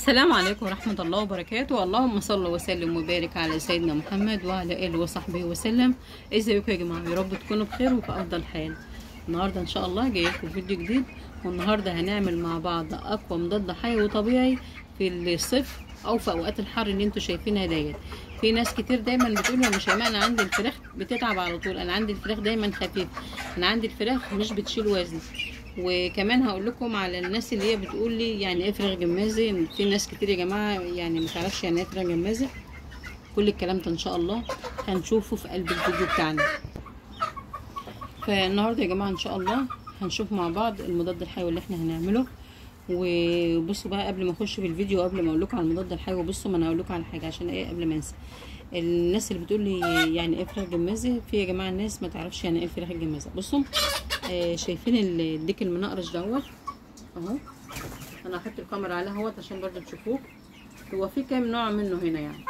السلام عليكم ورحمة الله وبركاته اللهم صل وسلم وبارك على سيدنا محمد وعلى آله وصحبه وسلم ازيكم يا جماعة يا رب تكونوا بخير وفي أفضل حال النهاردة إن شاء الله جاي لكم فيديو جديد والنهاردة هنعمل مع بعض أقوى مضاد حيوي طبيعي في الصيف أو في أوقات الحر اللي انتوا شايفينها ديت في ناس كتير دايما بتقول يا مش انا عندي الفراخ بتتعب على طول انا عندي الفراخ دايما خفيف انا عندي الفراخ مش بتشيل وزن وكمان هقول لكم على الناس اللي هي بتقول لي يعني ايه فراخ جمازي في ناس كتير يا جماعه يعني ما تعرفش يعني ايه فراخ جمازي كل الكلام ده ان شاء الله هنشوفه في قلب الفيديو بتاعنا فالنهارده يا جماعه ان شاء الله هنشوف مع بعض المضاد الحيوي اللي احنا هنعمله وبصوا بقى قبل ما اخش في الفيديو قبل ما اقول لكم على المضاد الحيوي بصوا ما انا هقول لكم على حاجه عشان ايه قبل ما انسى الناس اللي بتقول لي يعني ايه فراخ جمازي في يا جماعه الناس ما تعرفش يعني ايه الفراخ الجمازه بصوا آه شايفين الديك المنقرش دوت اهو انا هحط الكاميرا عليه اهوت عشان برضه تشوفوه هو في كام نوع منه هنا يعني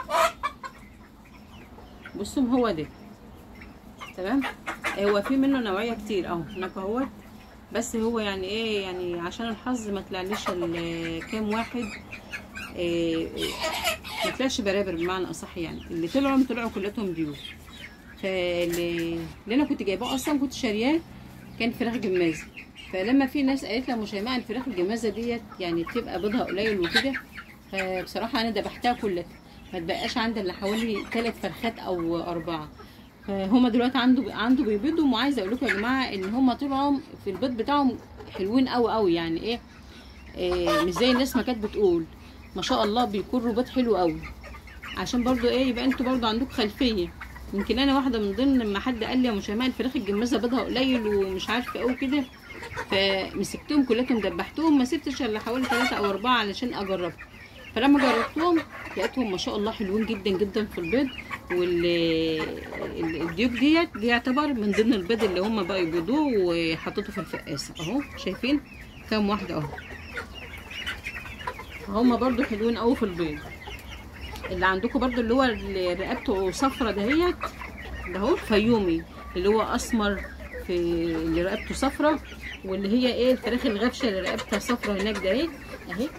بصوا هو ده تمام هو في منه نوعيه كتير اهو هناك اهوت بس هو يعني ايه يعني عشان الحظ ما طلعليش كام واحد إيه ما طلعش برابر بمعنى اصح يعني اللي طلعوا طلعوا كلهم بيوت فاللي اللي انا كنت جايباه اصلا كنت شارياه كان فراخ جمازه فلما في ناس قالت لي مش مع الفراخ الجمازه ديت يعني بتبقى بيضها قليل وكده فبصراحه انا ذبحتها كلها ما تبقاش عندي الا حوالي ثلاث فرخات او اربعه فهما دلوقتي عنده عنده بيبيضوا وعايزه اقول لكم يا جماعه ان هما طلعوا في البيض بتاعهم حلوين قوي قوي يعني ايه, إيه مش زي الناس ما كانت بتقول ما شاء الله بيكونوا بيض حلو قوي عشان برضو ايه يبقى انتوا برضو عندكم خلفيه يمكن انا واحده من ضمن لما حد قال لي يا مش الفراخ الجمازه بيضها قليل ومش عارفه ايه وكده فمسكتهم كلهم دبحتهم ما سبتش الا حوالي ثلاثة او اربعة علشان اجربهم فلما جربتهم لقيتهم ما شاء الله حلوين جدا جدا في البيض والديوك ديت دي يعتبر من ضمن البيض اللي هم بقى يبيضوه وحطيته في الفقاسه اهو شايفين كام واحده اهو هما برضو حلوين قوي في البيض اللي عندكم برضو اللي هو اللي رقبته صفرة دهيت ده اهو فيومي اللي هو اسمر في اللي رقبته صفرة واللي هي ايه الفراخ الغفشه اللي رقبتها صفرة هناك ده اهي اهي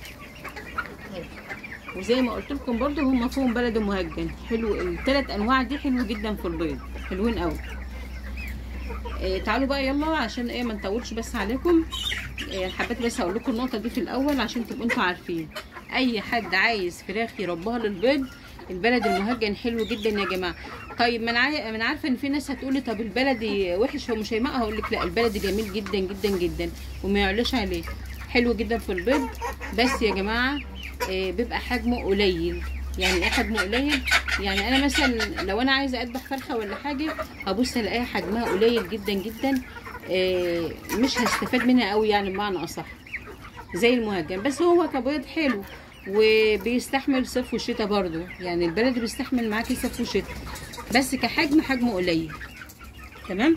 وزي ما قلت لكم برضو هم فيهم بلد مهجن حلو الثلاث انواع دي حلو جدا في البيض حلوين قوي إيه تعالوا بقى يلا عشان ايه ما نطولش بس عليكم إيه حبيت بس اقول لكم النقطه دي في الاول عشان تبقوا انتوا عارفين اي حد عايز فراخ يربها للبيض البلد المهجن حلو جدا يا جماعه طيب ما انا من عارفه ان في ناس هتقولي طب البلدي وحش هو مش هيمقى هقول لك لا البلدي جميل جدا جدا جدا وما يعلاش عليه حلو جدا في البيض بس يا جماعه إيه بيبقى حجمه قليل يعني ايه حجمه قليل يعني انا مثلا لو انا عايزه اذبح فرخه ولا حاجه هبص الاقيها حجمها قليل جدا جدا إيه مش هستفاد منها قوي يعني بمعنى اصح زي المهجن بس هو كبيض حلو وبيستحمل صيف وشتاء برضو يعني البلد بيستحمل معاكي صيف وشتاء بس كحجم حجمه قليل تمام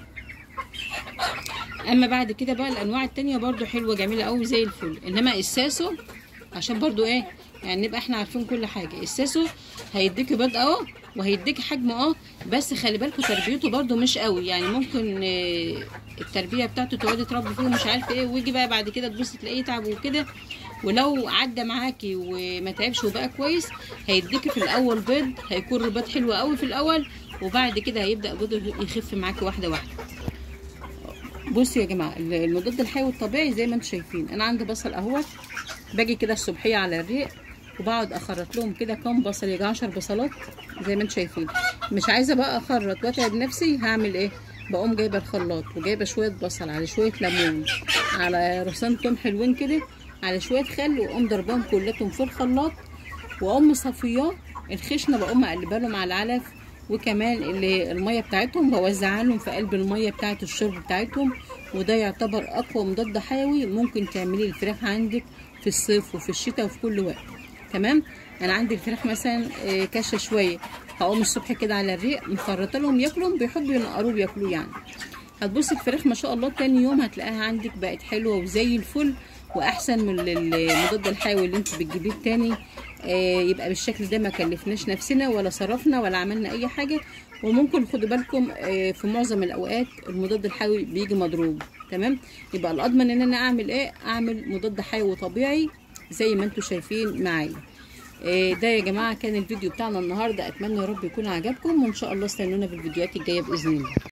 اما بعد كده بقى الانواع التانية برضو حلوه جميله قوي زي الفل انما الساسو عشان برضو ايه يعني نبقى احنا عارفين كل حاجه الساسو هيديكي بيض اه وهيديكي حجم اه بس خلي بالكوا تربيته برضو مش قوي يعني ممكن اه التربيه بتاعته تقعدي تربي فيه مش عارفه ايه ويجي بقى بعد كده تبصي تلاقيه تعب وكده ولو عدى معاكي وما تعبش وبقى كويس هيديكي في الاول بيض هيكون رباط حلو قوي في الاول وبعد كده هيبدا بيضه يخف معاكي واحده واحده بصوا يا جماعه المضاد الحيوي الطبيعي زي ما انتم شايفين انا عندي بصل اهوت باجي كده الصبحيه على الريق وبقعد اخرط لهم كده كام بصل يجي 10 بصلات زي ما انتم شايفين مش عايزه بقى اخرط واتعب نفسي هعمل ايه بقوم جايبه الخلاط وجايبه شويه بصل على شويه ليمون على رصان توم حلوين كده على شويه خل واقوم ضربهم كلهم في الخلاط واقوم مصفياه الخشنه بقوم مقلبه لهم على العلف وكمان اللي الميه بتاعتهم بوزعها لهم في قلب الميه بتاعه الشرب بتاعتهم وده يعتبر اقوى مضاد حيوي ممكن تعمليه الفراخ عندك في الصيف وفي الشتاء وفي كل وقت تمام انا عندي الفراخ مثلا كشه شويه هقوم الصبح كده على الريق مخرطه لهم ياكلوا بيحبوا ينقروه بياكلوه يعني هتبصي الفراخ ما شاء الله تاني يوم هتلاقيها عندك بقت حلوه وزي الفل واحسن من المضاد الحيوي اللي انت بتجيبيه التاني آه يبقى بالشكل ده ما كلفناش نفسنا ولا صرفنا ولا عملنا اي حاجه وممكن خدوا بالكم آه في معظم الاوقات المضاد الحيوي بيجي مضروب تمام يبقى الاضمن ان انا اعمل ايه اعمل مضاد حيوي طبيعي زي ما انتم شايفين معايا آه، ده يا جماعه كان الفيديو بتاعنا النهارده اتمنى يا رب يكون عجبكم وان شاء الله استنونا في الفيديوهات الجايه باذن الله